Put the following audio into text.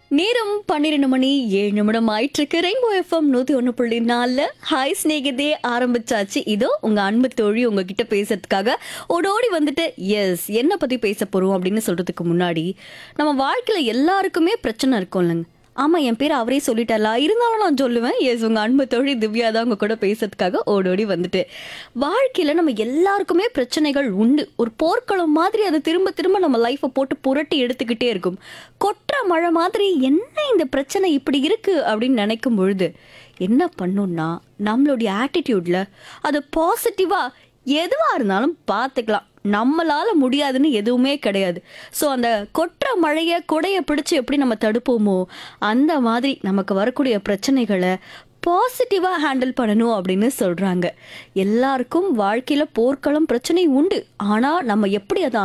நேரம் பன்னிரெண்டு மணி ஏழு நிமிடம் ஆயிட்டு இருக்கு ரெயின்போ எஃப்எம் நூத்தி ஒண்ணு புள்ளி நாலுல ஹாய் ஸ்நேகிதே ஆரம்பிச்சாச்சு இதோ உங்க அன்பு தோழி உங்ககிட்ட பேசுறதுக்காக ஓடோடி வந்துட்டு எஸ் என்ன பத்தி பேச போறோம் அப்படின்னு சொல்றதுக்கு முன்னாடி நம்ம வாழ்க்கையில எல்லாருக்குமே பிரச்சனை இருக்கும் இல்லைங்க ஆமா என் பேர் அவரே சொல்லிட்டாரா இருந்தாலும் நான் சொல்லுவேன் எஸ் உங்க அன்பு தோழி திவ்யா தான் உங்க கூட பேசுறதுக்காக ஓடோடி வந்துட்டு வாழ்க்கையில நம்ம எல்லாருக்குமே பிரச்சனைகள் உண்டு ஒரு போர்க்களம் மாதிரி அது திரும்ப திரும்ப நம்ம லைஃப்பை போட்டு புரட்டி எடுத்துக்கிட்டே இருக்கும் கொட்டுற மழை மாதிரி என்ன இந்த பிரச்சனை இப்படி இருக்கு அப்படின்னு நினைக்கும் பொழுது என்ன பண்ணும்னா நம்மளுடைய ஆட்டிடியூட்ல அது பாசிட்டிவா எதுவா இருந்தாலும் பார்த்துக்கலாம் நம்மளால முடியாதுன்னு எதுவுமே கிடையாது ஸோ அந்த கொற்ற மழையை கொடையை பிடிச்சு எப்படி நம்ம தடுப்போமோ அந்த மாதிரி நமக்கு வரக்கூடிய பிரச்சனைகளை பாசிட்டிவாக ஹேண்டில் பண்ணணும் அப்படின்னு சொல்கிறாங்க எல்லாருக்கும் வாழ்க்கையில் போர்க்களம் பிரச்சனை உண்டு ஆனால் நம்ம எப்படி அதை